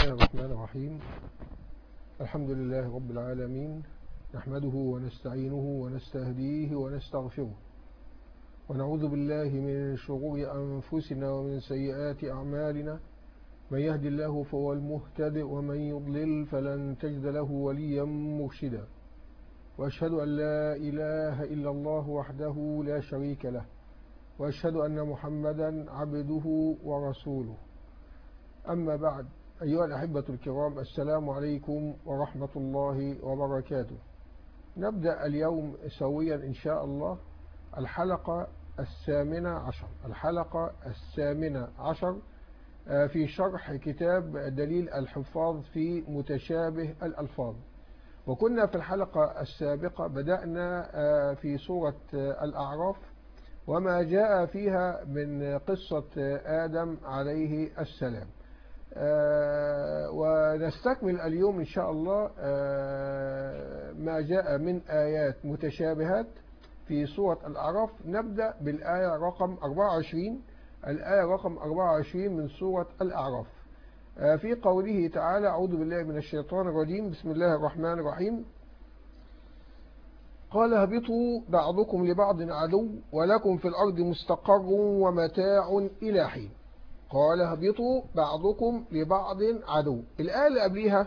الله الرحمن الرحيم الحمد لله رب العالمين نحمده ونستعينه ونستهديه ونستغفره ونعوذ بالله من شرور أنفسنا ومن سيئات أعمالنا من يهدي الله فهو المهتد ومن يضلل فلن تجد له وليا مرشدا وأشهد أن لا إله إلا الله وحده لا شريك له وأشهد أن محمدا عبده ورسوله أما بعد أيها الأحبة الكرام السلام عليكم ورحمة الله وبركاته نبدأ اليوم سويا إن شاء الله الحلقة الثامنة عشر الحلقة الثامنة عشر في شرح كتاب دليل الحفاظ في متشابه الألفاظ وكنا في الحلقة السابقة بدأنا في سورة الأعراف وما جاء فيها من قصة آدم عليه السلام ونستكمل اليوم إن شاء الله ما جاء من آيات متشابهات في سورة الأعراف نبدأ بالآية رقم 24 الآية رقم 24 من سورة الأعراف في قوله تعالى أعوذ بالله من الشيطان الرجيم بسم الله الرحمن الرحيم قال اهبطوا بعضكم لبعض عدو ولكم في الأرض مستقر ومتاع إلى حين قال اهبطوا بعضكم لبعض عدو الآية اللي قبليها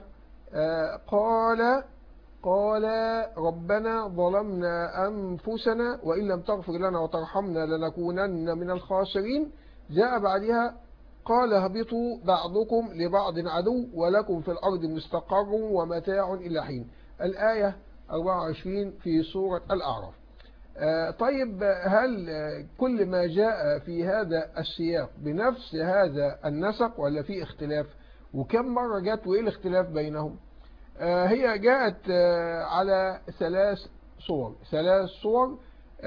قال قال ربنا ظلمنا أنفسنا وإن لم تغفر لنا وترحمنا لنكونن من الخاسرين جاء بعدها قال اهبطوا بعضكم لبعض عدو ولكم في الأرض مستقر ومتاع إلى حين الآية 24 في سورة الأعراف طيب هل كل ما جاء في هذا السياق بنفس هذا النسق ولا في اختلاف وكم مرة جاءت وإيه الاختلاف بينهم هي جاءت على ثلاث صور ثلاث صور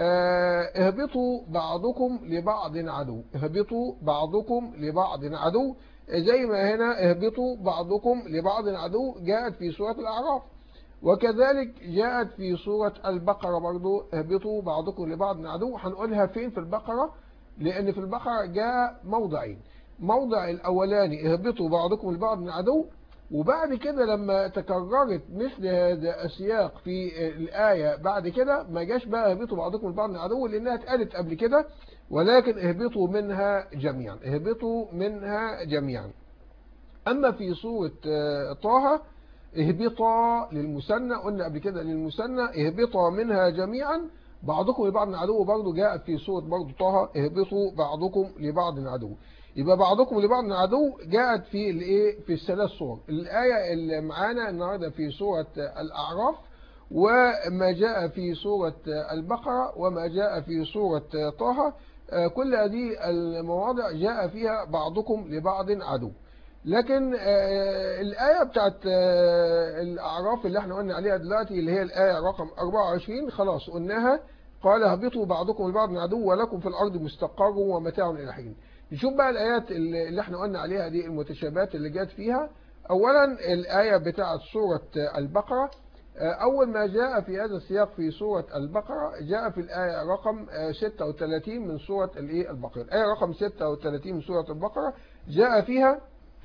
اهبطوا بعضكم لبعض عدو اهبطوا بعضكم لبعض عدو زي ما هنا اهبطوا بعضكم لبعض عدو جاءت في سورة الأعراف وكذلك جاءت في سورة البقرة برضو اهبطوا بعضكم لبعض عدو هنقولها فين في البقرة لأن في البقرة جاء موضعين موضع الأولاني اهبطوا بعضكم لبعض عدو وبعد كده لما تكررت مثل هذا السياق في الآية بعد كده ما جاش بقى اهبطوا بعضكم لبعض عدو لأنها اتقالت قبل كده ولكن اهبطوا منها جميعا اهبطوا منها جميعا أما في سورة طه اهبطا للمثنى قلنا قبل كده للمثنى اهبطا منها جميعا بعضكم لبعض عدو برضه جاءت في سورة برضه طه اهبطوا بعضكم لبعض عدو يبقى بعضكم لبعض عدو جاءت في الايه في الثلاث صور الايه اللي معانا النهارده في سوره الاعراف وما جاء في سوره البقره وما جاء في سوره طه كل هذه المواضع جاء فيها بعضكم لبعض عدو لكن الآية بتاعت الأعراف اللي احنا قلنا عليها دلوقتي اللي هي الآية رقم 24 خلاص قلناها قال اهبطوا بعضكم لبعض عدو ولكم في الأرض مستقر ومتاع إلى حين نشوف بقى الآيات اللي احنا قلنا عليها دي المتشابهات اللي جات فيها أولا الآية بتاعت سورة البقرة أول ما جاء في هذا السياق في سورة البقرة جاء في الآية رقم 36 من سورة البقرة الآية رقم 36 من سورة البقرة جاء فيها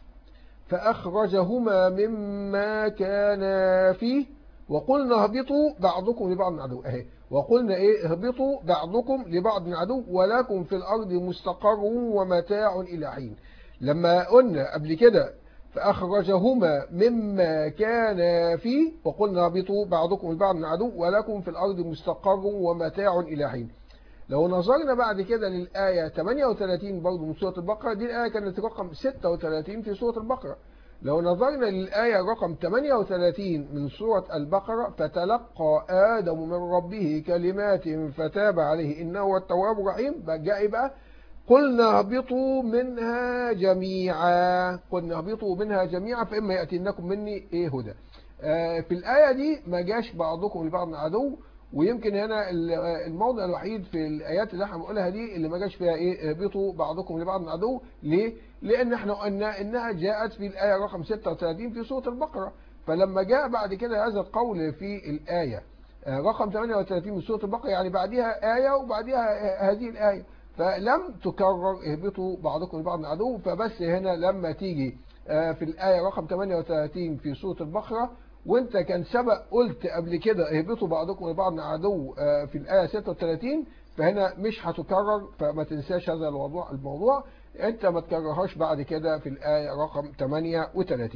فأخرجهما مما كان فيه وقلنا اهبطوا بعضكم لبعض عدو اهي وقلنا ايه اهبطوا بعضكم لبعض عدو ولكم في الأرض مستقر ومتاع إلى حين لما قلنا قبل كده فأخرجهما مما كان فيه وقلنا اهبطوا بعضكم لبعض عدو ولكم في الأرض مستقر ومتاع إلى حين لو نظرنا بعد كده للآية 38 برضه من سورة البقرة دي الآية كانت رقم 36 في سورة البقرة لو نظرنا للآية رقم 38 من سورة البقرة فتلقى آدم من ربه كلمات فتاب عليه إنه هو التواب الرحيم جاء بقى قلنا اهبطوا منها جميعا قلنا اهبطوا منها جميعا فإما يأتينكم مني إيه هدى آه في الآية دي ما جاش بعضكم لبعض عدو ويمكن هنا الموضع الوحيد في الآيات اللي احنا بنقولها دي اللي ما جاش فيها ايه اهبطوا بعضكم لبعض عدو ليه؟ لأن احنا قلنا إنها جاءت في الآية رقم 36 في سورة البقرة فلما جاء بعد كده هذا القول في الآية رقم 38 من سورة البقرة يعني بعدها آية وبعدها هذه الآية فلم تكرر اهبطوا بعضكم لبعض عدو فبس هنا لما تيجي في الآية رقم 38 في سورة البقرة وانت كان سبق قلت قبل كده اهبطوا بعضكم لبعض عدو في الآية 36 فهنا مش هتكرر فما تنساش هذا الموضوع الموضوع انت ما تكررهاش بعد كده في الآية رقم 38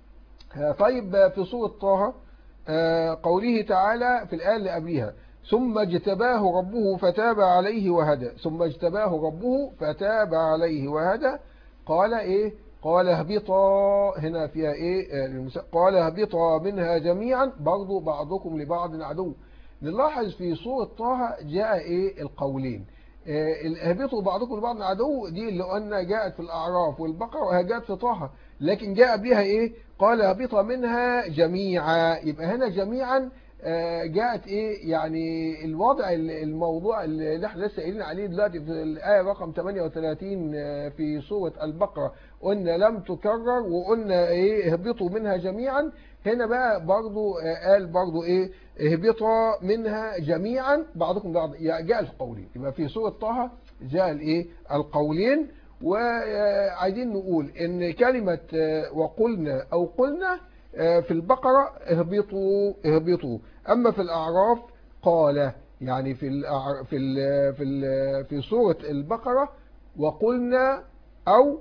طيب في سورة طه قوله تعالى في الآية اللي قبلها ثم اجتباه ربه فتاب عليه وهدى ثم اجتباه ربه فتاب عليه وهدى قال ايه قال اهبطا هنا فيها ايه قال اهبطا منها جميعا برضو بعضكم لبعض عدو نلاحظ في سورة طه جاء ايه القولين اهبطوا بعضكم لبعض عدو دي اللي قلنا جاءت في الأعراف والبقرة وهي جاءت في طه لكن جاء بها ايه قال اهبطا منها جميعا يبقى هنا جميعا جاءت ايه يعني الوضع الموضوع اللي احنا لسه قايلين عليه دلوقتي في الآية رقم 38 في سورة البقرة قلنا لم تكرر وقلنا ايه اهبطوا منها جميعا هنا بقى برضو قال برضو ايه اهبطا منها جميعا بعضكم بعض جاء القولين يبقى في سورة طه جاء الايه القولين وعايزين نقول ان كلمة وقلنا او قلنا في البقرة اهبطوا اهبطوا اما في الاعراف قال يعني في الأع... في ال... في ال... في سورة البقرة وقلنا او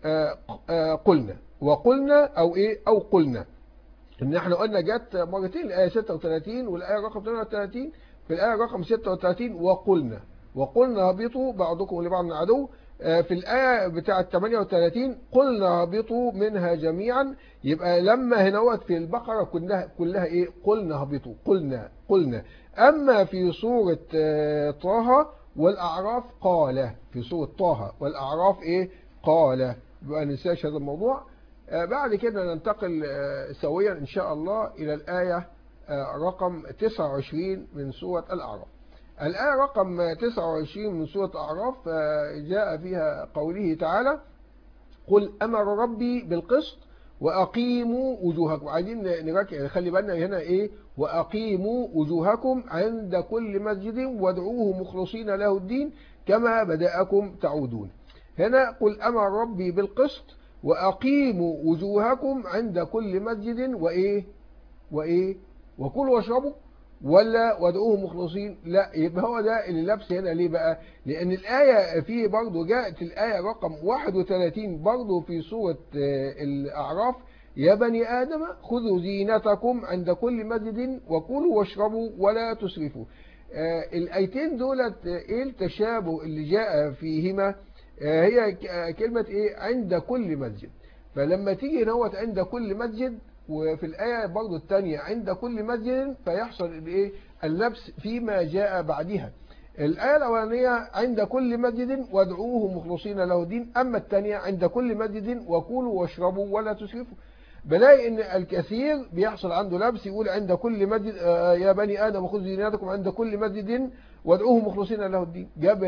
قلنا وقلنا او ايه او قلنا ان احنا قلنا جت مرتين الايه 36 والايه رقم 38 في الايه رقم 36 وقلنا وقلنا هبطوا بعضكم لبعض عدو في الآية بتاعة 38 قلنا هبطوا منها جميعا يبقى لما هنوت في البقرة كلها, كلها إيه قلنا هبطوا قلنا قلنا أما في سورة طه والأعراف قال في سورة طه والأعراف إيه قال بقى ننساش هذا الموضوع بعد كده ننتقل سويا إن شاء الله إلى الآية رقم 29 من سورة الأعراف الآية رقم 29 من سورة أعراف جاء فيها قوله تعالى قل أمر ربي بالقسط وأقيموا وجوهكم عايزين نركز خلي بالنا هنا إيه وأقيموا وجوهكم عند كل مسجد وادعوه مخلصين له الدين كما بدأكم تعودون هنا قل أمر ربي بالقسط وأقيموا وجوهكم عند كل مسجد وإيه وإيه وكلوا واشربوا ولا وادعوه مخلصين لا يبقى هو ده اللي لبس هنا ليه بقى لأن الآية فيه برضو جاءت الآية رقم 31 برضو في سورة الأعراف يا بني آدم خذوا زينتكم عند كل مسجد وكلوا واشربوا ولا تسرفوا الآيتين دولت ايه التشابه اللي جاء فيهما هي كلمة ايه عند كل مسجد فلما تيجي نوت عند كل مسجد وفي الآية برضو الثانية عند كل مسجد فيحصل الايه اللبس فيما جاء بعدها الآية الأولانية عند كل مسجد وادعوه مخلصين له الدين أما الثانية عند كل مسجد وكلوا واشربوا ولا تسرفوا بلاقي ان الكثير بيحصل عنده لبس يقول عند كل مسجد يا بني آدم خذوا زيناتكم عند كل مسجد وادعوه مخلصين له الدين جاب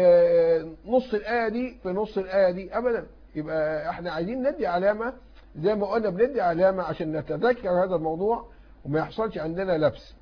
نص الآية دي في نص الآية دي أبدا يبقى احنا عايزين ندي علامة زي ما قلنا بندي علامة عشان نتذكر هذا الموضوع وما يحصلش عندنا لبس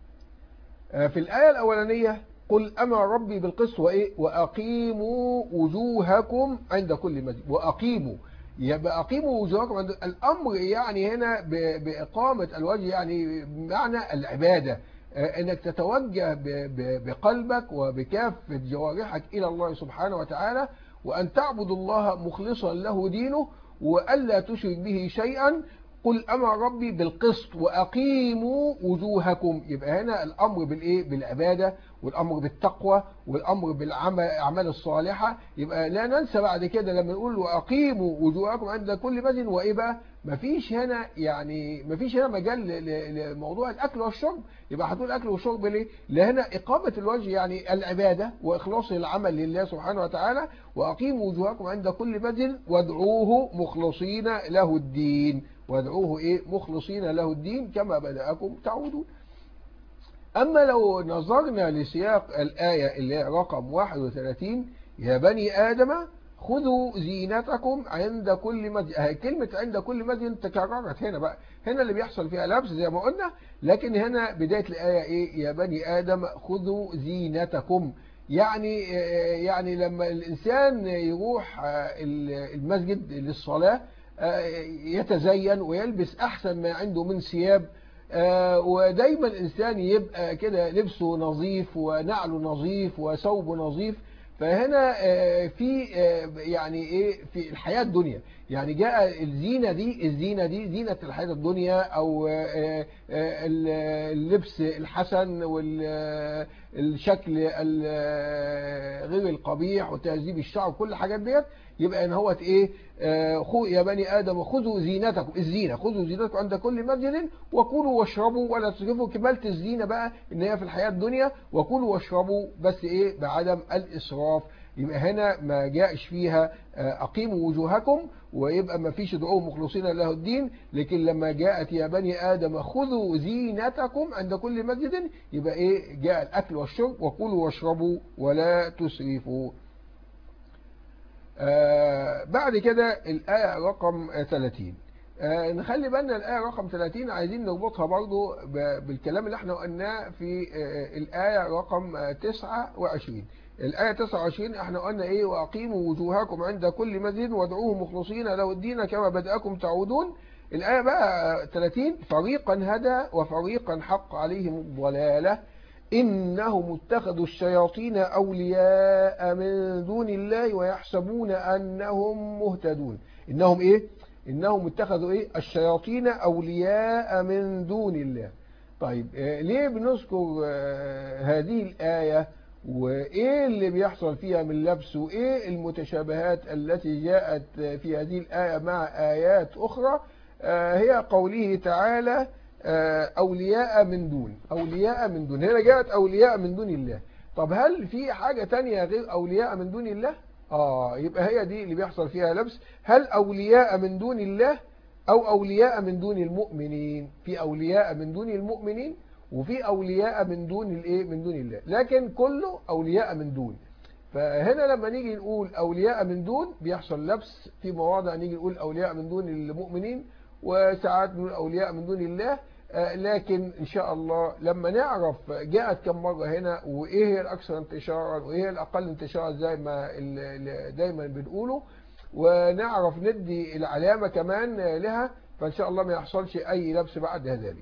في الآية الأولانية قل أمر ربي بالقسط وإيه وأقيموا وجوهكم عند كل مسجد وأقيموا يبقى أقيموا وجوهكم عند الأمر يعني هنا بإقامة الوجه يعني معنى العبادة انك تتوجه بقلبك وبكافة جوارحك الى الله سبحانه وتعالى وان تعبد الله مخلصا له دينه والا تشرك به شيئا قل امر ربي بالقسط واقيموا وجوهكم يبقى هنا الامر بالايه بالعباده والامر بالتقوى والامر بالاعمال الصالحه يبقى لا ننسى بعد كده لما نقول واقيموا وجوهكم عند كل مسجد وايه بقى مفيش هنا يعني مفيش هنا مجال لموضوع الاكل والشرب يبقى هتقول الاكل والشرب ليه لهنا اقامه الوجه يعني العباده واخلاص العمل لله سبحانه وتعالى واقيموا وجوهكم عند كل مسجد وادعوه مخلصين له الدين وادعوه ايه مخلصين له الدين كما بدأكم تعودون أما لو نظرنا لسياق الآية اللي هي رقم 31 يا بني آدم خذوا زينتكم عند كل مسجد كلمة عند كل مسجد تكررت هنا بقى هنا اللي بيحصل فيها لبس زي ما قلنا لكن هنا بداية الآية إيه يا بني آدم خذوا زينتكم يعني يعني لما الإنسان يروح المسجد للصلاة يتزين ويلبس أحسن ما عنده من ثياب ودايما الإنسان يبقى كده لبسه نظيف ونعله نظيف وثوبه نظيف فهنا في يعني ايه في الحياة الدنيا يعني جاء الزينة دي الزينة دي زينة الحياة الدنيا او اللبس الحسن والشكل غير القبيح وتهذيب الشعر كل الحاجات ديت يبقى ان هو ايه يا بني ادم خذوا زينتكم الزينه خذوا زينتكم عند كل مسجد وكلوا واشربوا ولا تسرفوا كمالة الزينه بقى ان هي في الحياه الدنيا وكلوا واشربوا بس ايه بعدم الاسراف يبقى هنا ما جاءش فيها أقيموا وجوهكم ويبقى ما فيش ادعوه مخلصين له الدين لكن لما جاءت يا بني آدم خذوا زينتكم عند كل مسجد يبقى إيه جاء الأكل والشرب وكلوا واشربوا ولا تسرفوا آه بعد كده الآية رقم 30 آه نخلي بالنا الآية رقم 30 عايزين نربطها برضو بالكلام اللي احنا قلناه في آه الآية رقم 29 الآية 29 احنا قلنا ايه وأقيموا وجوهكم عند كل مسجد وادعوه مخلصين له الدين كما بدأكم تعودون الآية بقى 30 فريقا هدى وفريقا حق عليهم الضلالة إنهم اتخذوا الشياطين أولياء من دون الله ويحسبون أنهم مهتدون إنهم إيه؟ إنهم اتخذوا إيه؟ الشياطين أولياء من دون الله طيب ليه بنذكر هذه الآية وإيه اللي بيحصل فيها من لبس وإيه المتشابهات التي جاءت في هذه الآية مع آيات أخرى هي قوله تعالى أولياء من دون أولياء من دون هنا جاءت أولياء من دون الله طب هل في حاجة تانية غير أولياء من دون الله آه يبقى هي دي اللي بيحصل فيها لبس هل أولياء من دون الله أو أولياء من دون المؤمنين في أولياء من دون المؤمنين وفي أولياء من دون الإيه من دون الله لكن كله أولياء من دون فهنا لما نيجي نقول أولياء من دون بيحصل لبس في مواضع نيجي نقول أولياء من دون المؤمنين وساعات نقول أولياء من دون الله لكن إن شاء الله لما نعرف جاءت كم مرة هنا وإيه هي الأكثر انتشارا وإيه هي الأقل انتشارا زي ما دايما بنقوله ونعرف ندي العلامة كمان لها فإن شاء الله ما يحصلش أي لبس بعد ذلك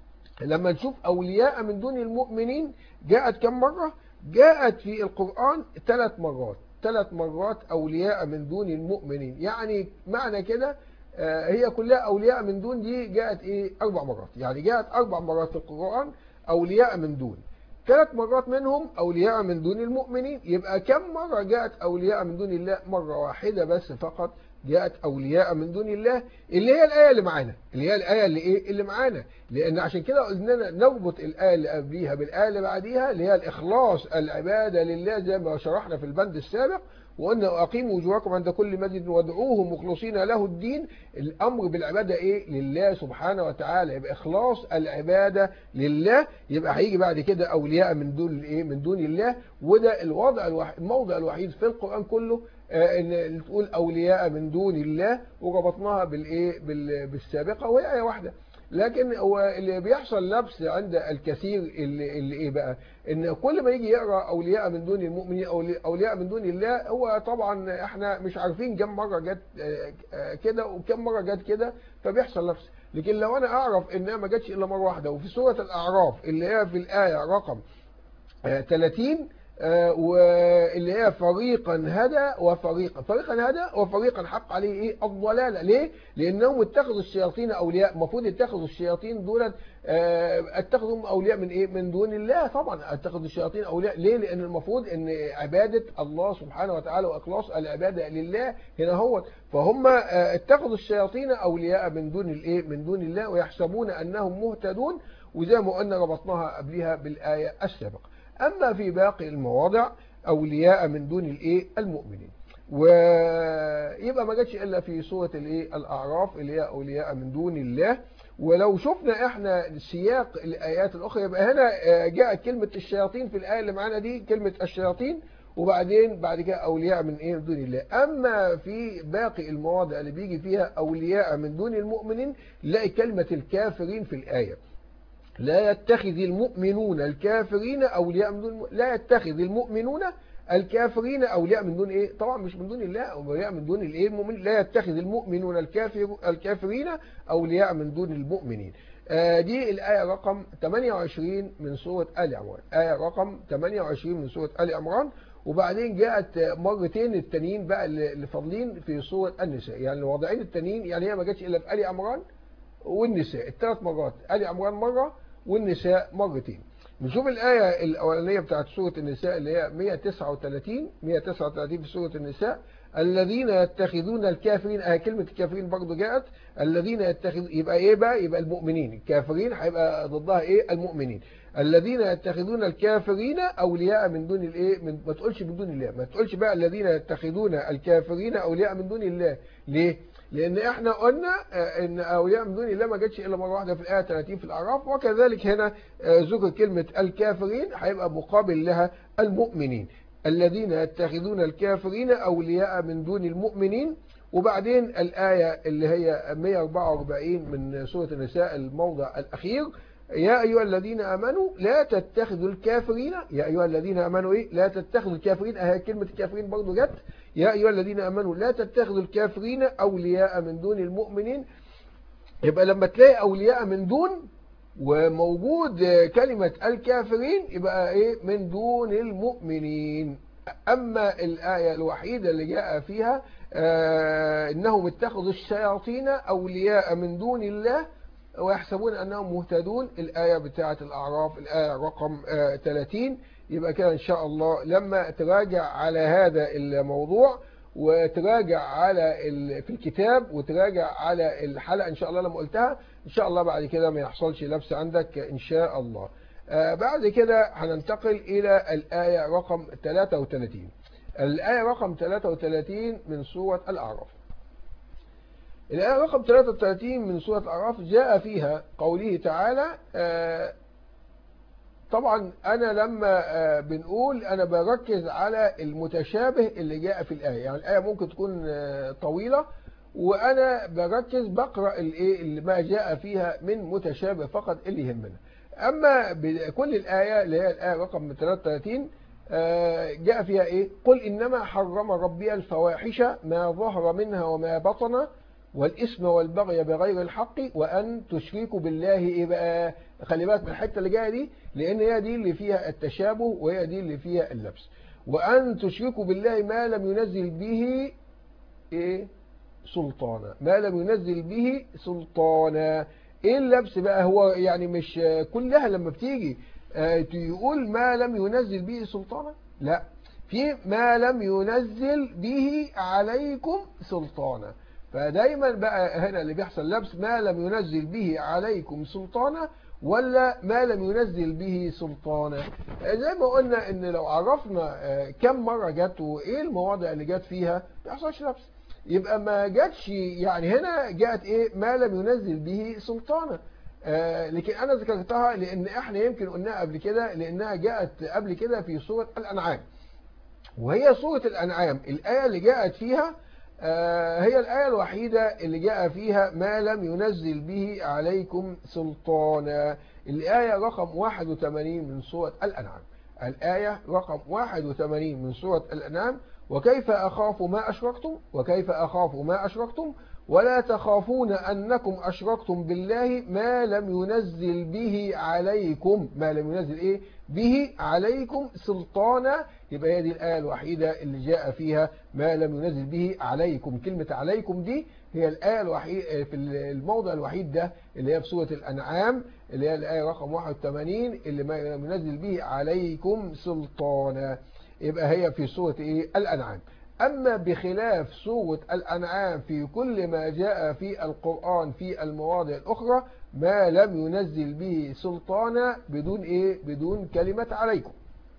لما نشوف أولياء من دون المؤمنين جاءت كم مرة جاءت في القرآن ثلاث مرات ثلاث مرات أولياء من دون المؤمنين يعني معنى كده هي كلها أولياء من دون دي جاءت إيه أربع مرات يعني جاءت أربع مرات في القرآن أولياء من دون ثلاث مرات منهم أولياء من دون المؤمنين يبقى كم مرة جاءت أولياء من دون الله مرة واحدة بس فقط جاءت أولياء من دون الله اللي هي الآية اللي معانا اللي هي الآية اللي إيه اللي معانا لأن عشان كده قلنا نربط الآية اللي قبليها بالآية اللي بعديها اللي هي الإخلاص العبادة لله زي ما شرحنا في البند السابق وقلنا أقيموا وجوهكم عند كل مسجد وادعوه مخلصين له الدين الأمر بالعبادة إيه لله سبحانه وتعالى يبقى إخلاص العبادة لله يبقى هيجي بعد كده أولياء من دون إيه من دون الله وده الوضع الوحيد الموضع الوحيد في القرآن كله ان تقول اولياء من دون الله وربطناها بالايه بالسابقه وهي ايه واحده لكن هو اللي بيحصل لبس عند الكثير اللي, اللي ايه بقى ان كل ما يجي يقرا اولياء من دون المؤمنين او اولياء من دون الله هو طبعا احنا مش عارفين كم مره جت كده وكم مره جت كده فبيحصل لبس لكن لو انا اعرف انها ما جاتش الا مره واحده وفي سوره الاعراف اللي هي في الايه رقم 30 واللي هي فريقا هدى وفريقا فريقا هدى وفريقا حق عليه ايه الضلاله ليه لانهم اتخذوا الشياطين اولياء المفروض يتخذوا الشياطين دولت اتخذهم اولياء من ايه من دون الله طبعا اتخذوا الشياطين اولياء ليه لان المفروض ان عباده الله سبحانه وتعالى واخلاص العباده لله هنا هو فهم اتخذوا الشياطين اولياء من دون الايه من دون الله ويحسبون انهم مهتدون وزي ما قلنا ربطناها قبلها بالايه السابقه أما في باقي المواضع أولياء من دون الإيه المؤمنين ويبقى ما جاتش إلا في سورة الإيه الأعراف اللي هي أولياء من دون الله ولو شفنا احنا سياق الآيات الأخرى يبقى هنا جاءت كلمة الشياطين في الآية اللي معانا دي كلمة الشياطين وبعدين بعد كده أولياء من إيه من دون الله أما في باقي المواضع اللي بيجي فيها أولياء من دون المؤمنين نلاقي كلمة الكافرين في الآية لا يتخذ المؤمنون الكافرين أولياء من دون لا يتخذ المؤمنون الكافرين أولياء من دون إيه طبعا مش من دون الله أولياء من دون الإيه المؤمن لا يتخذ المؤمنون الكافر الكافرين أولياء من دون المؤمنين آه دي الآية رقم 28 من سورة آل عمران آية رقم 28 من سورة آل عمران وبعدين جاءت مرتين التانيين بقى اللي فاضلين في سورة النساء يعني الوضعين التانيين يعني هي ما جاتش إلا في آل عمران والنساء الثلاث مرات آل عمران مرة والنساء مرتين نشوف الآية الأولانية بتاعت سورة النساء اللي هي 139 139 في سورة النساء الذين يتخذون الكافرين آه كلمة الكافرين برضو جاءت الذين يتخذ يبقى ايه بقى يبقى المؤمنين الكافرين هيبقى ضدها ايه المؤمنين الذين يتخذون الكافرين اولياء من دون الايه من ما تقولش من دون الله ما تقولش بقى الذين يتخذون الكافرين اولياء من دون الله ليه لان احنا قلنا ان اولياء من دون الله ما جاتش الا مره واحده في الايه 30 في الاعراف وكذلك هنا ذكر كلمه الكافرين هيبقى مقابل لها المؤمنين الذين يتخذون الكافرين أولياء من دون المؤمنين وبعدين الآية اللي هي 144 من سورة النساء الموضع الأخير يا أيها الذين آمنوا لا تتخذوا الكافرين يا أيها الذين آمنوا إيه لا تتخذوا الكافرين أهي كلمة الكافرين برضو جت يا أيها الذين آمنوا لا تتخذوا الكافرين أولياء من دون المؤمنين يبقى لما تلاقي أولياء من دون وموجود كلمة الكافرين يبقى ايه من دون المؤمنين أما الآية الوحيدة اللي جاء فيها آه إنهم اتخذوا الشياطين أولياء من دون الله ويحسبون أنهم مهتدون الآية بتاعة الأعراف الآية رقم آه 30 يبقى كده إن شاء الله لما تراجع على هذا الموضوع وتراجع على في الكتاب وتراجع على الحلقة إن شاء الله لما قلتها إن شاء الله بعد كده ما يحصلش لبس عندك إن شاء الله آه بعد كده هننتقل إلى الآية رقم 33 الآية رقم 33 من سورة الأعراف الآية رقم 33 من سورة الأعراف جاء فيها قوله تعالى آه طبعا أنا لما بنقول أنا بركز على المتشابه اللي جاء في الآية يعني الآية ممكن تكون طويلة وأنا بركز بقرأ الإيه اللي ما جاء فيها من متشابه فقط اللي يهمنا أما كل الآية اللي هي الآية رقم 33 جاء فيها إيه قل إنما حرم ربي الفواحش ما ظهر منها وما بطن والإثم والبغي بغير الحق وأن تشركوا بالله إيه بقى خلي بالك من الحتة اللي جاية دي لأن هي دي اللي فيها التشابه وهي دي اللي فيها اللبس وأن تشركوا بالله ما لم ينزل به إيه سلطانا ما لم ينزل به سلطانا إيه اللبس بقى هو يعني مش كلها لما بتيجي يقول ما لم ينزل به سلطانا لا في ما لم ينزل به عليكم سلطانا فدايما بقى هنا اللي بيحصل لبس ما لم ينزل به عليكم سلطانا ولا ما لم ينزل به سلطانا زي ما قلنا ان لو عرفنا كم مرة جت وايه المواضع اللي جت فيها ما يحصلش لبس يبقى ما جاتش يعني هنا جاءت ايه ما لم ينزل به سلطانا آه لكن انا ذكرتها لان احنا يمكن قلناها قبل كده لانها جاءت قبل كده في سورة الانعام وهي سورة الانعام الايه اللي جاءت فيها هي الآية الوحيدة اللي جاء فيها ما لم ينزل به عليكم سلطانا الآية رقم 81 من سورة الأنعام الآية رقم 81 من سورة الأنعام وكيف أخاف ما أشركتم وكيف أخاف ما أشركتم ولا تخافون أنكم أشركتم بالله ما لم ينزل به عليكم ما لم ينزل إيه به عليكم سلطانا يبقى هي دي الآية الوحيدة اللي جاء فيها ما لم ينزل به عليكم كلمة عليكم دي هي الآية الوحيد في الموضع الوحيد ده اللي هي في سورة الأنعام اللي هي الآية رقم 81 اللي ما لم ينزل به عليكم سلطانا يبقى هي في سورة إيه الأنعام أما بخلاف سورة الأنعام في كل ما جاء في القرآن في المواضع الأخرى ما لم ينزل به سلطانا بدون إيه بدون كلمة عليكم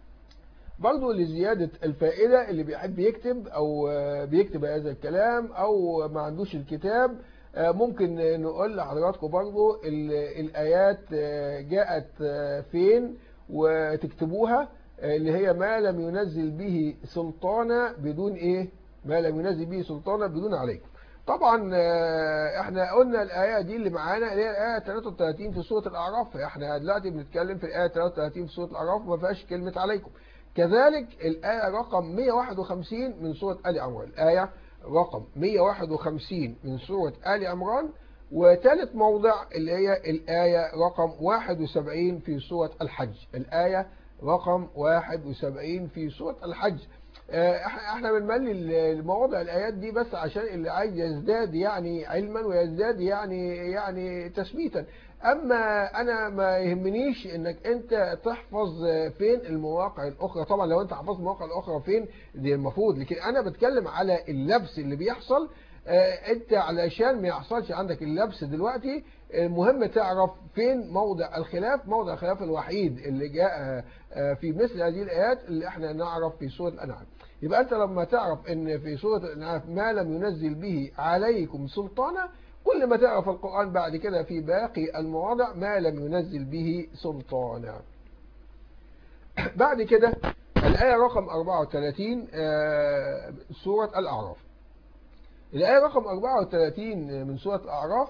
برضو لزيادة الفائدة اللي بيحب يكتب أو بيكتب هذا الكلام أو ما عندوش الكتاب ممكن نقول لحضراتكم برضو الآيات جاءت فين وتكتبوها اللي هي ما لم ينزل به سلطانا بدون ايه ما لم ينزل به سلطانا بدون عليكم طبعا احنا قلنا الآية دي اللي معانا اللي هي الآية 33 في سورة الأعراف احنا دلوقتي بنتكلم في الآية 33 في سورة الأعراف ما فيهاش كلمة عليكم كذلك الآية رقم 151 من سورة آل عمران الآية رقم 151 من سورة آل عمران وثالث موضع اللي هي الآية رقم 71 في سورة الحج الآية رقم 71 في سورة الحج احنا بنملي المواضع الايات دي بس عشان اللي عايز يزداد يعني علما ويزداد يعني يعني تثبيتا اما انا ما يهمنيش انك انت تحفظ فين المواقع الاخرى طبعا لو انت حفظت المواقع الاخرى فين دي المفروض لكن انا بتكلم على اللبس اللي بيحصل انت علشان ما يحصلش عندك اللبس دلوقتي المهم تعرف فين موضع الخلاف موضع الخلاف الوحيد اللي جاء في مثل هذه الآيات اللي احنا نعرف في سورة الأنعام يبقى أنت لما تعرف ان في سورة الأنعام ما لم ينزل به عليكم سلطانا كل ما تعرف القرآن بعد كده في باقي المواضع ما لم ينزل به سلطانا بعد كده الآية رقم 34 سورة الأعراف الآية رقم 34 من سورة الأعراف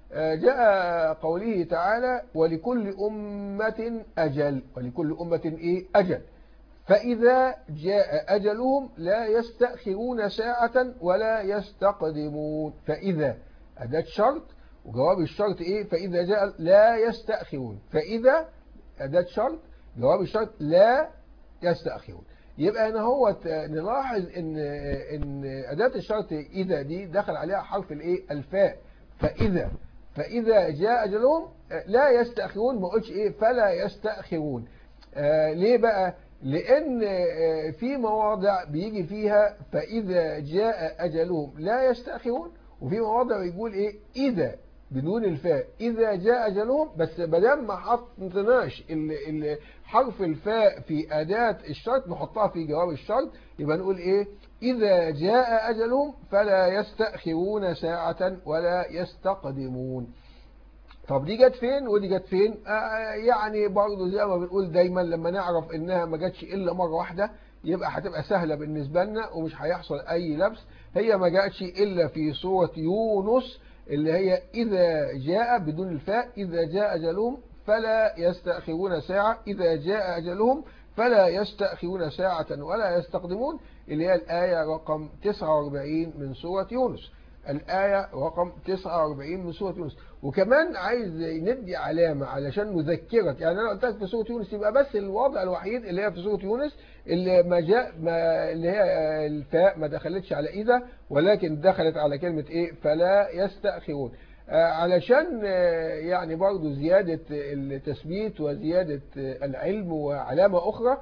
جاء قوله تعالى ولكل أمة أجل ولكل أمة إيه أجل فإذا جاء أجلهم لا يستأخرون ساعة ولا يستقدمون فإذا أداة شرط وجواب الشرط إيه فإذا جاء لا يستأخرون فإذا أداة شرط جواب الشرط لا يستأخرون يبقى هنا هو نلاحظ ان ان اداه الشرط اذا دي دخل عليها حرف الايه الفاء فاذا فاذا جاء اجلهم لا يستاخرون ما قلتش ايه فلا يستاخرون آه ليه بقى لان في مواضع بيجي فيها فاذا جاء اجلهم لا يستاخرون وفي مواضع يقول ايه اذا بدون الفاء إذا جاء أجلهم بس بدل ما حطناش حرف الفاء في أداة الشرط نحطها في جواب الشرط يبقى نقول إيه إذا جاء أجلهم فلا يستأخرون ساعة ولا يستقدمون طب دي جت فين ودي جت فين آه يعني برضه زي ما بنقول دايما لما نعرف انها ما جاتش الا مره واحده يبقى هتبقى سهله بالنسبه لنا ومش هيحصل اي لبس هي ما جاتش الا في سوره يونس اللي هي إذا جاء بدون الفاء إذا جاء أجلهم فلا يستأخرون ساعة إذا جاء أجلهم فلا يستأخرون ساعة ولا يستقدمون اللي هي الآية رقم 49 من سورة يونس الآية رقم 49 من سورة يونس وكمان عايز ندي علامة علشان نذكرك يعني أنا قلت لك في سورة يونس يبقى بس الوضع الوحيد اللي هي في سورة يونس اللي ما جاء ما اللي هي الفاء ما دخلتش على إذا ولكن دخلت على كلمة إيه فلا يستأخرون علشان يعني برضو زيادة التثبيت وزيادة العلم وعلامة أخرى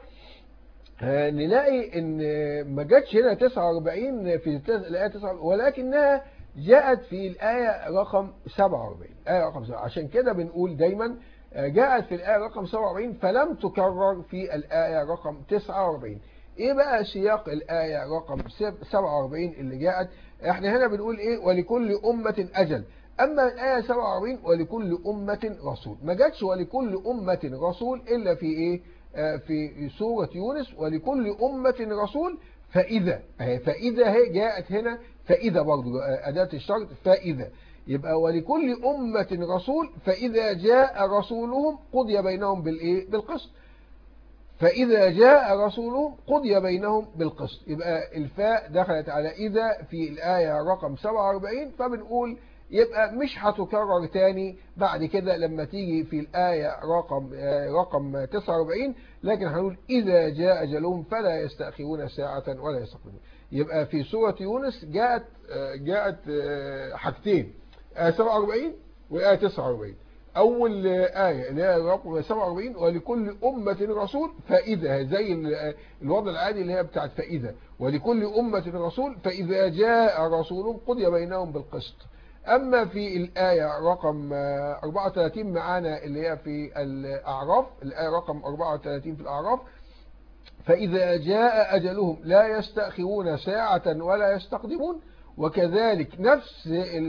نلاقي ان ما جاتش هنا 49 في الآية 49 ولكنها جاءت في الآية رقم 47 آية رقم 47 عشان كده بنقول دايما جاءت في الآية رقم 47 فلم تكرر في الآية رقم 49 ايه بقى سياق الآية رقم 47 اللي جاءت احنا هنا بنقول ايه ولكل أمة أجل أما الآية 47 ولكل أمة رسول ما جاتش ولكل أمة رسول إلا في ايه في سورة يونس ولكل أمة رسول فإذا فإذا هي جاءت هنا فإذا برضو أداة الشرط فإذا يبقى ولكل أمة رسول فإذا جاء رسولهم قضي بينهم بالإيه بالقسط فإذا جاء رسولهم قضي بينهم بالقسط يبقى الفاء دخلت على إذا في الآية رقم 47 فبنقول يبقى مش هتكرر تاني بعد كده لما تيجي في الآية رقم رقم 49 لكن هنقول إذا جاء أجلهم فلا يستأخرون ساعة ولا يستقدمون يبقى في سورة يونس جاءت جاءت حاجتين آية 47 وآية 49 أول آية اللي هي رقم 47 ولكل أمة رسول فإذا زي الوضع العادي اللي هي بتاعت فإذا ولكل أمة رسول فإذا جاء رسولهم قضي بينهم بالقسط أما في الآية رقم 34 معانا اللي هي في الأعراف الآية رقم 34 في الأعراف فإذا جاء أجلهم لا يستأخرون ساعة ولا يستقدمون وكذلك نفس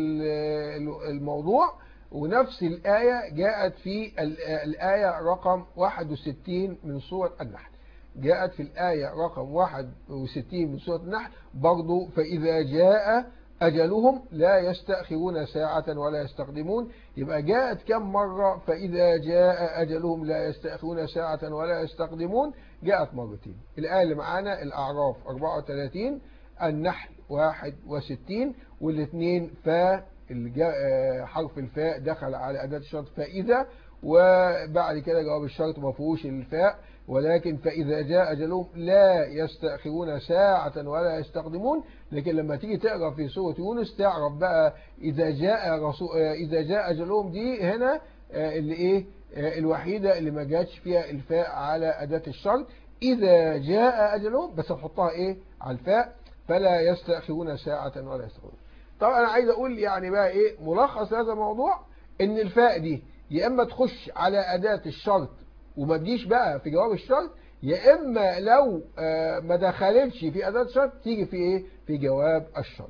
الموضوع ونفس الآية جاءت في الآية رقم 61 من سورة النحل جاءت في الآية رقم 61 من سورة النحل برضو فإذا جاء أجلهم لا يستأخرون ساعة ولا يستقدمون يبقى جاءت كم مرة فإذا جاء أجلهم لا يستأخرون ساعة ولا يستقدمون جاءت مرتين الآية اللي معانا الأعراف 34 النحل 61 والاثنين فاء حرف الفاء دخل على أداة الشرط فإذا وبعد كده جواب الشرط ما فيهوش الفاء ولكن فإذا جاء أجلهم لا يستأخرون ساعة ولا يستقدمون لكن لما تيجي تقرأ في سورة يونس تعرف بقى إذا جاء رسول إذا جاء أجلهم دي هنا اللي إيه الوحيدة اللي ما جاتش فيها الفاء على أداة الشرط إذا جاء أجلهم بس نحطها إيه على الفاء فلا يستأخرون ساعة ولا يستقدمون طبعا أنا عايز أقول يعني بقى إيه ملخص هذا الموضوع إن الفاء دي يا إما تخش على أداة الشرط وما تجيش بقى في جواب الشرط يا إما لو ما دخلتش في أداة الشرط تيجي في إيه في جواب الشرط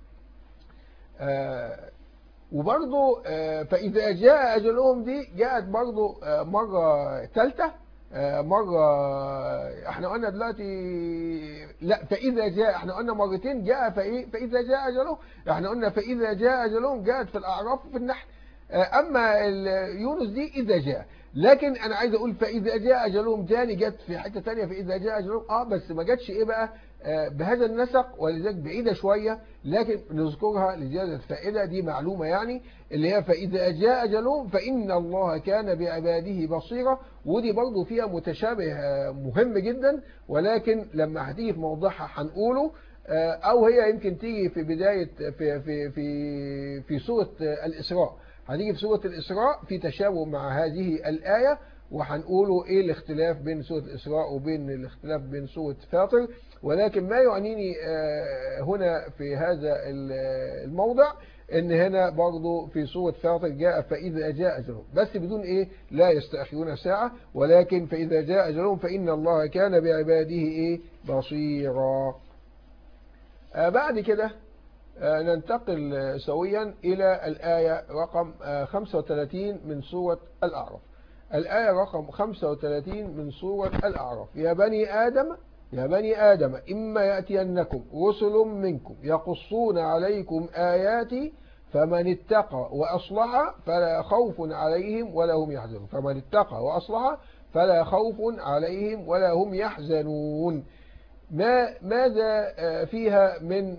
وبرضه فإذا جاء أجلهم دي جاءت برضه مرة ثالثة مرة احنا قلنا دلوقتي لا فإذا جاء احنا قلنا مرتين جاء فإيه فإذا جاء أجلهم احنا قلنا فإذا جاء أجلهم جاءت في الأعراف وفي النحل أما يونس دي إذا جاء لكن أنا عايز أقول فإذا جاء أجلهم تاني جت في حتة تانية فإذا جاء أجلهم آه بس ما جاتش إيه بقى آه بهذا النسق ولذلك بعيدة شوية لكن نذكرها لزيادة فائدة دي معلومة يعني اللي هي فإذا جاء أجلهم فإن الله كان بعباده بصيرا ودي برضو فيها متشابه مهم جدا ولكن لما هتيجي في موضوعها هنقوله أو هي يمكن تيجي في بداية في في في في سورة الإسراء هنيجي في سورة الإسراء في تشابه مع هذه الآية وهنقوله إيه الاختلاف بين سورة الإسراء وبين الاختلاف بين سورة فاطر ولكن ما يعنيني هنا في هذا الموضع ان هنا برضو في سورة فاطر جاء فإذا جاء أجلهم بس بدون إيه لا يستأخرون ساعة ولكن فإذا جاء أجلهم فإن الله كان بعباده إيه بصيرا بعد كده ننتقل سويا إلى الآية رقم 35 من سورة الأعراف الآية رقم 35 من سورة الأعراف يا بني آدم يا بني آدم إما يأتينكم رسل منكم يقصون عليكم آياتي فمن اتقى وأصلح فلا خوف عليهم ولا هم يحزنون فمن اتقى وأصلح فلا خوف عليهم ولا هم يحزنون ما ماذا فيها من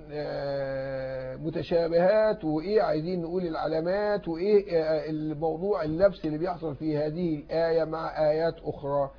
متشابهات وإيه عايزين نقول العلامات وإيه الموضوع اللبس اللي بيحصل في هذه الآية مع آيات أخرى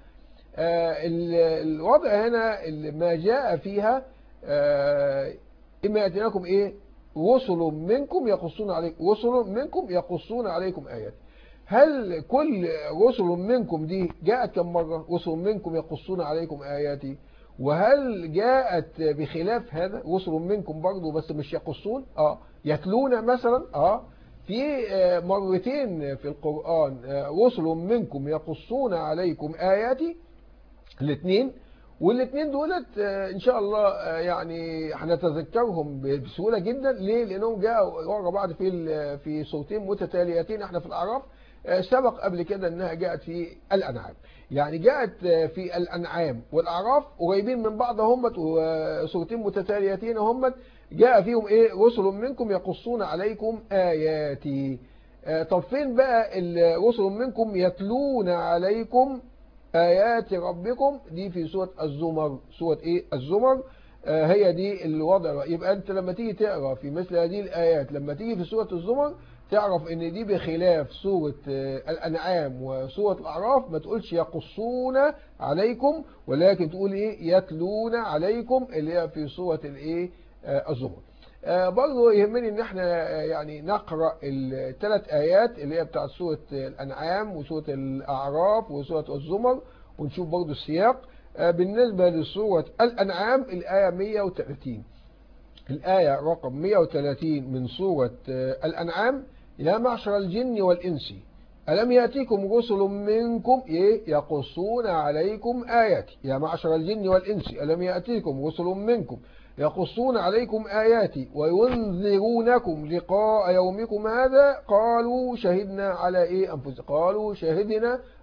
الوضع هنا ما جاء فيها إما يأتيناكم إيه رسل منكم يقصون عليكم رسل منكم يقصون عليكم آيات هل كل رسل منكم دي جاءت كم مرة رسل منكم يقصون عليكم آياتي وهل جاءت بخلاف هذا رسل منكم برضه بس مش يقصون اه يتلون مثلا اه في مرتين في القرآن رسل منكم يقصون عليكم آياتي الاثنين والاثنين دولت ان شاء الله يعني هنتذكرهم بسهوله جدا ليه لانهم جاءوا ورا بعض في في صوتين متتاليتين احنا في الاعراف سبق قبل كده انها جاءت في الانعام يعني جاءت في الانعام والاعراف قريبين من بعض همت وصورتين متتاليتين همت جاء فيهم ايه رسل منكم يقصون عليكم اياتي طب فين بقى الرسل منكم يتلون عليكم آيات ربكم دي في سورة الزمر سورة إيه الزمر آه هي دي الوضع يبقى أنت لما تيجي تقرأ في مثل هذه الآيات لما تيجي في سورة الزمر تعرف ان دي بخلاف سورة آه الأنعام وسورة الأعراف ما تقولش يقصون عليكم ولكن تقول إيه يتلون عليكم اللي هي في سورة الإيه آه الزمر آه برضو يهمني ان احنا يعني نقرأ الثلاث آيات اللي هي بتاعت سورة الأنعام وسورة الأعراف وسورة الزمر ونشوف برضو السياق آه بالنسبة لسورة الأنعام الآية 130 الآية رقم 130 من سورة آه الأنعام يا معشر الجن والإنس ألم يأتيكم رسل منكم يقصون عليكم آياتي يا معشر الجن والإنس ألم يأتيكم رسل منكم يقصون عليكم آياتي وينذرونكم لقاء يومكم هذا قالوا شهدنا على إيه أنفسنا قالوا شهدنا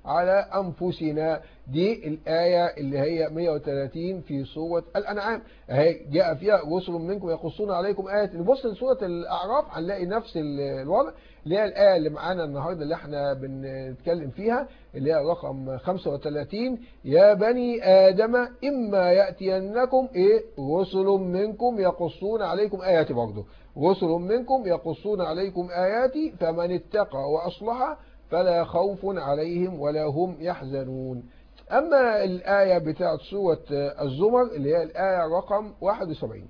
على أنفسنا دي الآية اللي هي 130 في سورة الأنعام اهي جاء فيها رسل منكم يقصون عليكم آيات نبص لسورة الأعراف هنلاقي نفس الوضع اللي هي الآية اللي معانا النهاردة اللي احنا بنتكلم فيها اللي هي رقم 35 يا بني آدم إما يأتينكم إيه رسل منكم يقصون عليكم آياتي برضه رسل منكم يقصون عليكم آياتي فمن اتقى وأصلح فلا خوف عليهم ولا هم يحزنون أما الآية بتاعت سورة الزمر اللي هي الآية رقم 71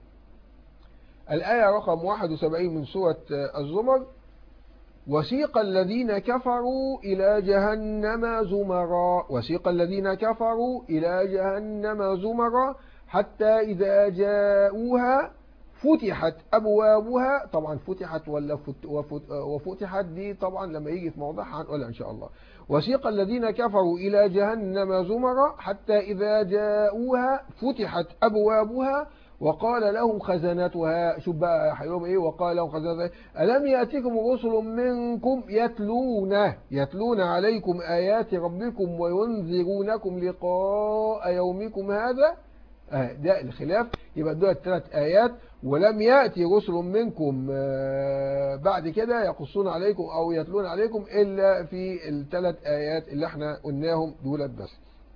الآية رقم 71 من سورة الزمر وسيق الذين كفروا إلى جهنم زمرا وسيق الذين كفروا إلى جهنم زمرا حتى إذا جاءوها فتحت أبوابها طبعا فتحت ولا فت وفتحت دي طبعا لما يجي في موضعها هنقولها إن شاء الله وسيق الذين كفروا إلى جهنم زمرا حتى إذا جاءوها فتحت أبوابها وقال لهم خزنتها شوف بقى حيوم ايه وقال لهم خزنتها ألم يأتكم رسل منكم يتلون يتلون عليكم آيات ربكم وينذرونكم لقاء يومكم هذا آه ده الخلاف يبقى دول الثلاث آيات ولم يأتي رسل منكم آه بعد كده يقصون عليكم أو يتلون عليكم إلا في الثلاث آيات اللي احنا قلناهم دولت بس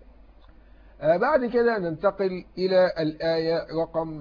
آه بعد كده ننتقل إلى الآية رقم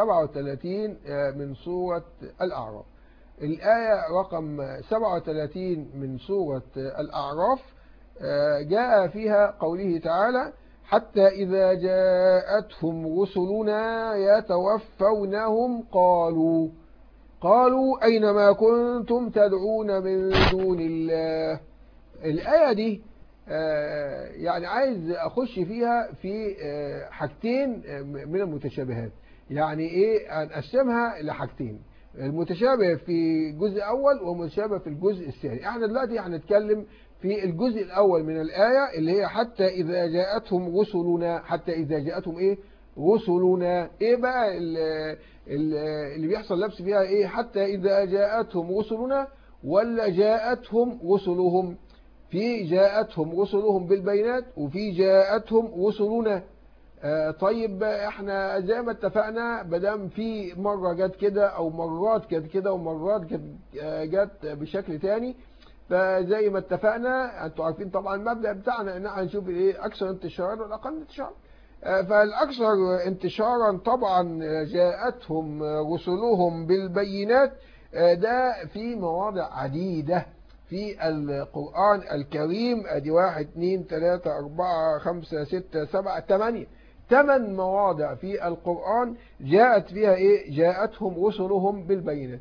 37 من سورة الأعراف الآية رقم 37 من سورة الأعراف جاء فيها قوله تعالى حتى إذا جاءتهم رسلنا يتوفونهم قالوا قالوا أينما كنتم تدعون من دون الله الآية دي يعني عايز أخش فيها في حاجتين من المتشابهات يعني إيه هنقسمها لحاجتين المتشابه في جزء أول والمتشابه في الجزء الثاني احنا دلوقتي هنتكلم في الجزء الأول من الآية اللي هي حتى إذا جاءتهم رسلنا حتى إذا جاءتهم إيه رسلنا إيه بقى اللي بيحصل لبس فيها إيه حتى إذا جاءتهم رسلنا ولا جاءتهم رسلهم في جاءتهم رسلهم بالبينات وفي جاءتهم رسلنا آه طيب احنا زي ما اتفقنا بدام في مرة جت كده او مرات جت كده ومرات جت, جت بشكل تاني فزي ما اتفقنا انتوا عارفين طبعا المبدأ بتاعنا ان احنا هنشوف ايه اكثر انتشارا والاقل انتشارا آه فالاكثر انتشارا طبعا جاءتهم رسلهم بالبينات آه ده في مواضع عديدة في القرآن الكريم ادي واحد اتنين تلاتة اربعة خمسة ستة سبعة تمانية ثمان مواضع في القرآن جاءت فيها ايه جاءتهم رسلهم بالبينات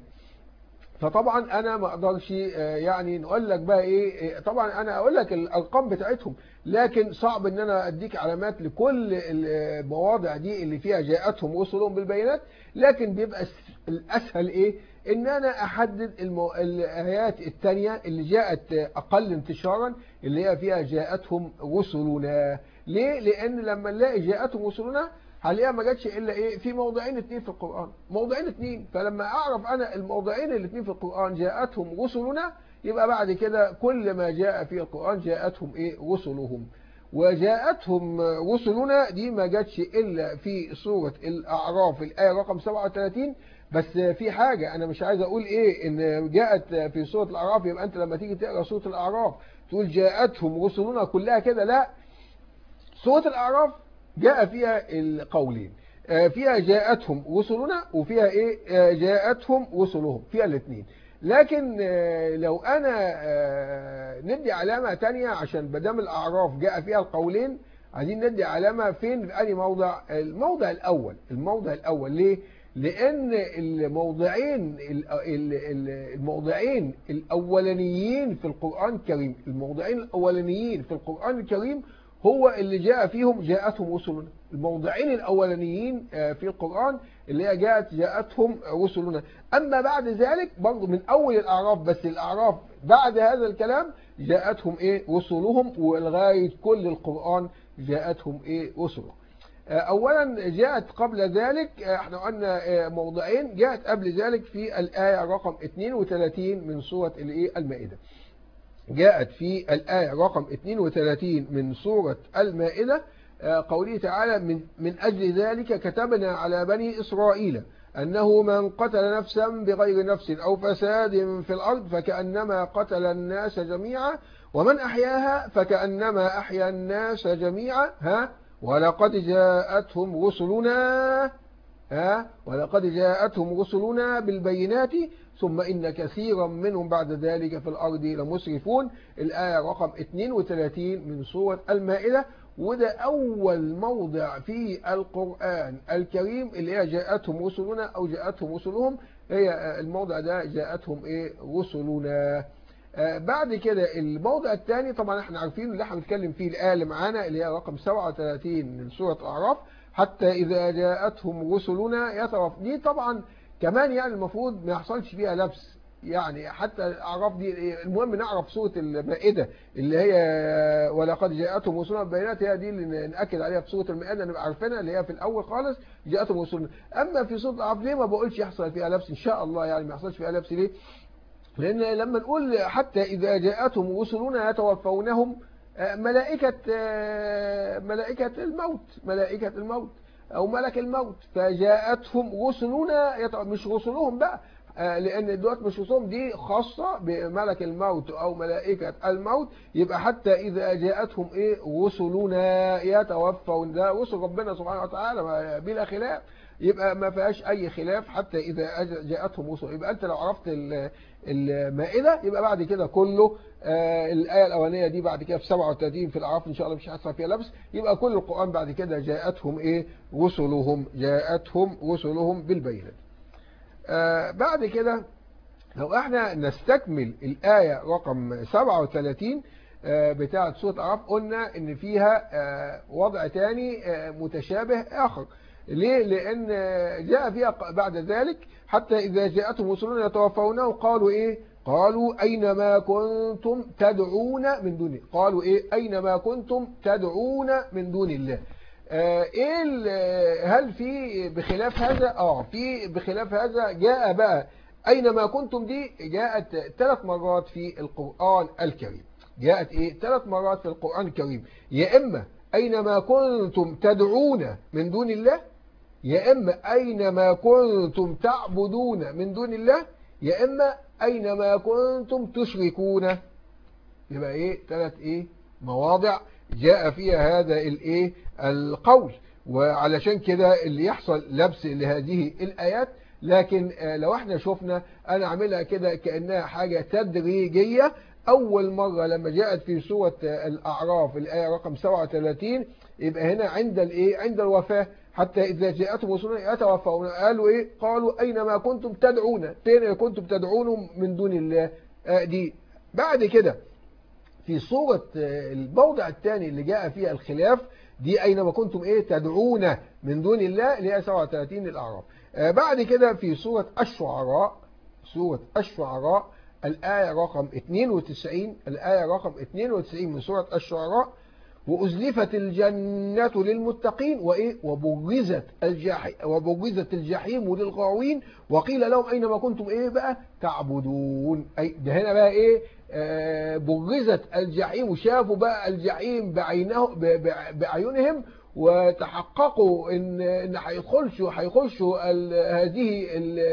فطبعا انا ما اقدرش يعني نقول لك بقى ايه طبعا انا اقول لك الارقام بتاعتهم لكن صعب ان انا اديك علامات لكل المواضع دي اللي فيها جاءتهم رسلهم بالبينات لكن بيبقى الاسهل ايه ان انا احدد المو... الايات الثانيه اللي جاءت اقل انتشارا اللي هي فيها جاءتهم رسلنا ليه لان لما نلاقي جاءتهم رسلنا هلاقيها ما جاتش الا ايه في موضعين اثنين في القران موضعين اثنين فلما اعرف انا الموضعين الاثنين في القران جاءتهم رسلنا يبقى بعد كده كل ما جاء في القران جاءتهم ايه رسلهم وجاءتهم رسلنا دي ما جاتش الا في سوره الاعراف الايه رقم 37 بس في حاجة أنا مش عايز أقول إيه إن جاءت في سورة الأعراف يبقى أنت لما تيجي تقرأ سورة الأعراف تقول جاءتهم رسلنا كلها كده لا سورة الأعراف جاء فيها القولين فيها جاءتهم رسلنا وفيها إيه جاءتهم رسلهم فيها الاثنين لكن لو أنا ندي علامة تانية عشان بدام الأعراف جاء فيها القولين عايزين ندي علامة فين في أي موضع الموضع الأول الموضع الأول ليه لأن الموضعين الموضعين الأولانيين في القرآن الكريم الموضعين الأولانيين في القرآن الكريم هو اللي جاء فيهم جاءتهم رسلنا الموضعين الأولانيين في القرآن اللي هي جاءت جاءتهم رسلنا أما بعد ذلك برضه من أول الأعراف بس الأعراف بعد هذا الكلام جاءتهم إيه رسلهم ولغاية كل القرآن جاءتهم إيه رسلهم أولا جاءت قبل ذلك احنا قلنا موضعين جاءت قبل ذلك في الآية رقم 32 من سورة المائدة جاءت في الآية رقم 32 من سورة المائدة قوله تعالى من, من أجل ذلك كتبنا على بني إسرائيل أنه من قتل نفسا بغير نفس أو فساد في الأرض فكأنما قتل الناس جميعا ومن أحياها فكأنما أحيا الناس جميعا ها ولقد جاءتهم رسلنا ها ولقد جاءتهم رسلنا بالبينات ثم إن كثيرا منهم بعد ذلك في الأرض لمسرفون الآية رقم 32 من سورة المائدة وده أول موضع في القرآن الكريم اللي هي جاءتهم رسلنا أو جاءتهم رسلهم هي الموضع ده جاءتهم إيه رسلنا آه بعد كده الموضع الثاني طبعا احنا عارفين اللي احنا بنتكلم فيه الآية اللي معانا اللي هي رقم 37 من سورة الأعراف حتى إذا جاءتهم رسلنا يتوف دي طبعا كمان يعني المفروض ما يحصلش فيها لبس يعني حتى الأعراف دي المهم نعرف سورة المائدة اللي هي ولقد جاءتهم رسلنا بالبينات هي دي اللي نأكد عليها في سورة المائدة نبقى عارفينها اللي هي في الأول خالص جاءتهم رسلنا أما في سورة الأعراف ليه ما بقولش يحصل فيها لبس إن شاء الله يعني ما يحصلش فيها لبس ليه لأن لما نقول حتى إذا جاءتهم رسلنا يتوفونهم ملائكة ملائكة الموت ملائكة الموت أو ملك الموت فجاءتهم رسلنا مش رسلهم بقى لأن دوت مش رسلهم دي خاصة بملك الموت أو ملائكة الموت يبقى حتى إذا جاءتهم إيه رسلنا يتوفون ده رسل ربنا سبحانه وتعالى بلا خلاف يبقى ما فيهاش أي خلاف حتى إذا جاءتهم رسل يبقى أنت لو عرفت المائدة يبقى بعد كده كله آه الآية الأولانية دي بعد كده في 37 في الأعراف إن شاء الله مش هيحصل فيها لبس يبقى كل القرآن بعد كده جاءتهم إيه رسلهم جاءتهم رسلهم بالبينات آه بعد كده لو احنا نستكمل الآية رقم 37 آه بتاعة سورة الأعراف قلنا إن فيها وضع تاني متشابه آخر ليه؟ لأن جاء فيها بعد ذلك حتى إذا جاءتهم رسلنا يتوفونه قالوا إيه؟ قالوا أينما كنتم تدعون من دون قالوا إيه؟ أينما كنتم تدعون من دون الله آه إيه هل في بخلاف هذا؟ آه في بخلاف هذا جاء بقى أينما كنتم دي جاءت ثلاث مرات في القرآن الكريم جاءت إيه؟ ثلاث مرات في القرآن الكريم يا إما أينما كنتم تدعون من دون الله يا إما أينما كنتم تعبدون من دون الله يا إما أينما كنتم تشركون يبقى إيه ثلاث إيه مواضع جاء فيها هذا الإيه القول وعلشان كده اللي يحصل لبس لهذه الآيات لكن لو احنا شفنا أنا عاملها كده كأنها حاجة تدريجية أول مرة لما جاءت في سورة الأعراف الآية رقم 37 يبقى هنا عند الإيه عند الوفاة حتى إذا جاءتهم رسلنا يتوفون قالوا إيه قالوا أينما كنتم تدعون فين كنتم تدعون من دون الله آه دي بعد كده في سورة الموضع الثاني اللي جاء فيها الخلاف دي أينما كنتم إيه تدعون من دون الله اللي هي 37 الأعراف آه بعد كده في سورة الشعراء سورة الشعراء الآية رقم 92 الآية رقم 92 من سورة الشعراء وأزلفت الجنة للمتقين وإيه وبرزت الجحيم وبرزت الجحيم للغاوين وقيل لهم أينما كنتم إيه بقى تعبدون أي ده هنا بقى إيه آه برزت الجحيم وشافوا بقى الجحيم بعينه بعيونهم وتحققوا ان ان هيخشوا هيخشوا هذه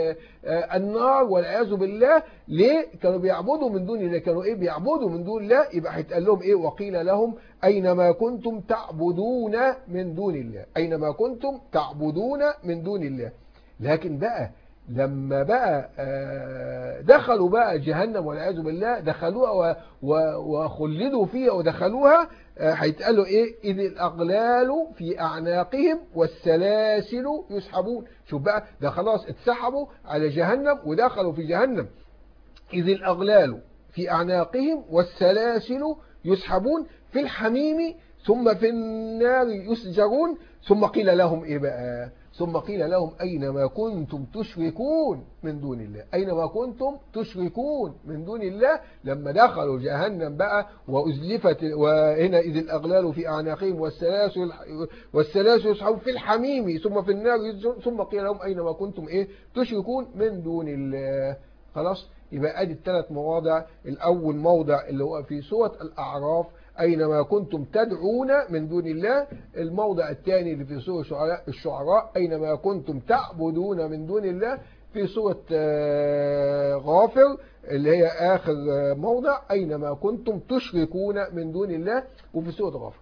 النار والعياذ بالله ليه كانوا بيعبدوا من دون الله كانوا ايه بيعبدوا من دون الله يبقى هيتقال لهم ايه وقيل لهم اينما كنتم تعبدون من دون الله اينما كنتم تعبدون من دون الله لكن بقى لما بقى دخلوا بقى جهنم والعياذ بالله دخلوها وخلدوا فيها ودخلوها هيتقالوا ايه اذ الاغلال في اعناقهم والسلاسل يسحبون شوف بقى ده خلاص اتسحبوا على جهنم ودخلوا في جهنم اذ الاغلال في اعناقهم والسلاسل يسحبون في الحميم ثم في النار يسجرون ثم قيل لهم ايه بقى ثم قيل لهم أينما كنتم تشركون من دون الله أينما كنتم تشركون من دون الله لما دخلوا جهنم بقى وأزلفت وهنا إذ الأغلال في أعناقهم والسلاسل والسلاسل يسحبون في الحميم ثم في النار ثم قيل لهم أينما كنتم إيه تشركون من دون الله خلاص يبقى ادي الثلاث مواضع الأول موضع اللي هو في سورة الأعراف أينما كنتم تدعون من دون الله الموضع الثاني اللي في سورة الشعراء, الشعراء أينما كنتم تعبدون من دون الله في سورة غافر اللي هي آخر موضع أينما كنتم تشركون من دون الله وفي سورة غافر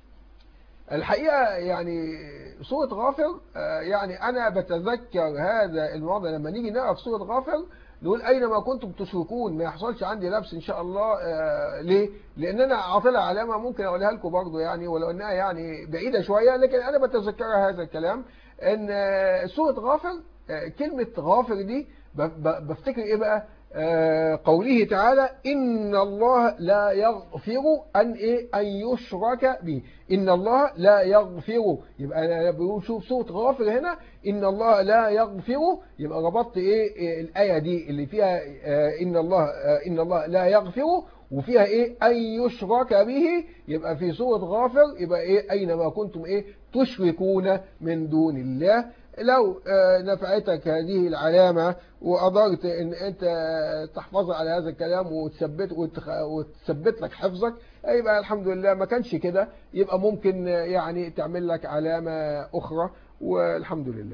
الحقيقة يعني سورة غافر يعني أنا بتذكر هذا الموضوع لما نيجي نقرأ في سورة غافر نقول أينما كنتم تشركون ما يحصلش عندي لبس إن شاء الله ليه؟ لأن أنا عاطلة علامة ممكن أقولها لكم برضو يعني ولو أنها يعني بعيدة شوية لكن أنا بتذكرها هذا الكلام أن سورة غافر كلمة غافر دي بفتكر إيه بقى قوله تعالى إن الله لا يغفر أن إيه أن يشرك به إن الله لا يغفر يبقى أنا بقول شوف صوت غافر هنا إن الله لا يغفر يبقى ربطت إيه, إيه الآية دي اللي فيها إن الله إن الله لا يغفر وفيها إيه أن يشرك به يبقى في سورة غافر يبقى إيه أينما كنتم إيه تشركون من دون الله لو نفعتك هذه العلامة وقدرت ان انت تحفظ على هذا الكلام وتثبت وتثبت لك حفظك يبقى الحمد لله ما كانش كده يبقى ممكن يعني تعمل لك علامة اخرى والحمد لله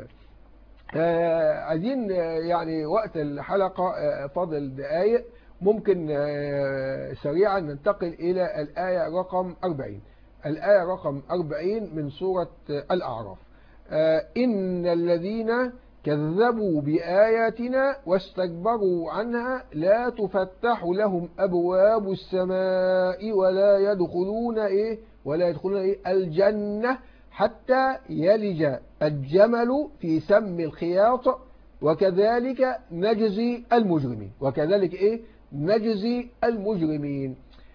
عايزين يعني وقت الحلقة فاضل دقايق ممكن سريعا ننتقل الى الآية رقم 40 الآية رقم 40 من سورة الأعراف إن الذين كذبوا بآياتنا واستكبروا عنها لا تفتح لهم أبواب السماء ولا يدخلون إيه ولا يدخلون إيه الجنة حتى يلج الجمل في سم الخياط وكذلك نجزي المجرمين وكذلك إيه نجزي المجرمين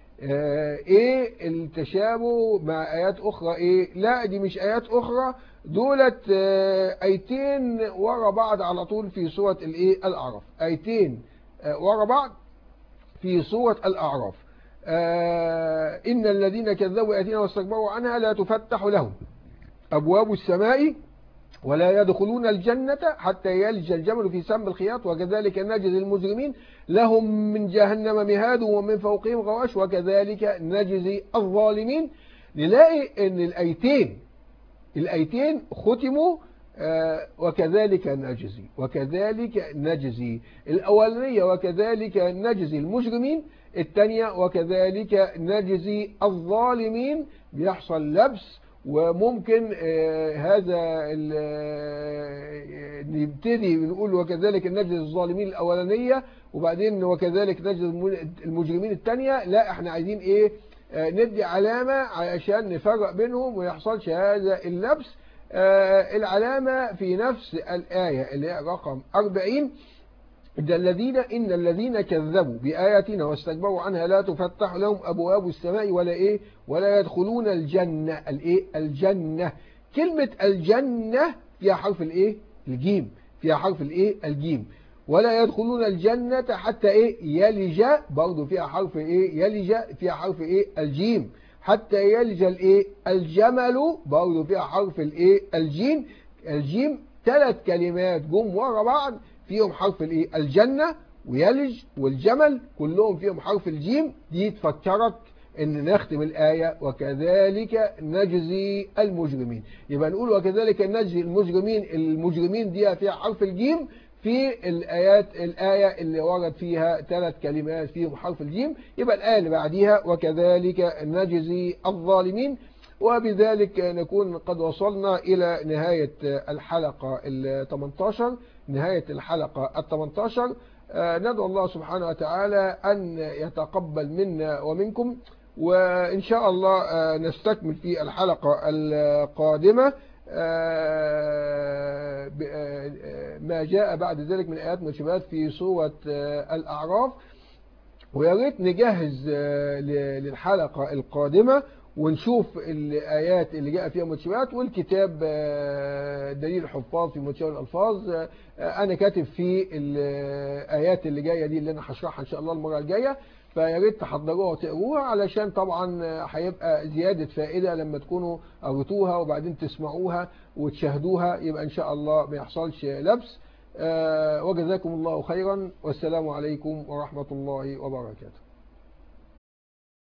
ايه التشابه مع ايات اخرى ايه لا دي مش ايات اخرى دولت ايتين ورا بعض على طول في سورة الايه الاعراف ايتين ورا بعض في سورة الاعراف ان الذين كذبوا اياتنا واستكبروا عنها لا تفتح لهم ابواب السماء ولا يدخلون الجنة حتى يلج الجمل في سم الخياط وكذلك نجزي المجرمين لهم من جهنم مهاد ومن فوقهم غواش وكذلك نجزي الظالمين نلاقي ان الايتين الايتين ختموا وكذلك نجزي وكذلك نجزي الأولانية وكذلك نجزي المجرمين الثانية وكذلك نجزي الظالمين بيحصل لبس وممكن هذا نبتدي نقول وكذلك نجزي الظالمين الأولانية وبعدين وكذلك نجزي المجرمين الثانية لا احنا عايزين ايه ندي علامة علشان نفرق بينهم ويحصلش هذا اللبس العلامة في نفس الآية اللي هي رقم 40 إن الذين إن الذين كذبوا بآياتنا واستكبروا عنها لا تفتح لهم أبواب السماء ولا إيه ولا يدخلون الجنة الإيه الجنة كلمة الجنة فيها حرف الإيه الجيم فيها حرف الإيه الجيم ولا يدخلون الجنة حتى إيه يلج برضه فيها حرف إيه يلج فيها حرف إيه الجيم حتى يلج الإيه الجمل برضه فيها حرف الإيه الجيم الجيم ثلاث كلمات جم ورا بعض فيهم حرف الايه الجنة ويلج والجمل كلهم فيهم حرف الجيم دي تفكرك ان نختم الآية وكذلك نجزي المجرمين يبقى نقول وكذلك نجزي المجرمين المجرمين دي فيها حرف الجيم في الآيات الآية اللي ورد فيها ثلاث كلمات فيهم حرف الجيم يبقى الآية اللي بعديها وكذلك نجزي الظالمين وبذلك نكون قد وصلنا إلى نهاية الحلقة ال 18 نهاية الحلقة ال 18 ندعو الله سبحانه وتعالى أن يتقبل منا ومنكم وإن شاء الله نستكمل في الحلقة القادمة ما جاء بعد ذلك من آيات مشبهات في سورة الأعراف ويا ريت نجهز للحلقة القادمة ونشوف الآيات اللي جاء فيها متشابهات والكتاب دليل الحفاظ في متشابه الألفاظ أنا كاتب فيه الآيات اللي جاية دي اللي أنا هشرحها إن شاء الله المرة الجاية فيا ريت تحضروها وتقروها علشان طبعا هيبقى زيادة فائدة لما تكونوا قريتوها وبعدين تسمعوها وتشاهدوها يبقى إن شاء الله ما يحصلش لبس آه، وجزاكم الله خيرا والسلام عليكم ورحمة الله وبركاته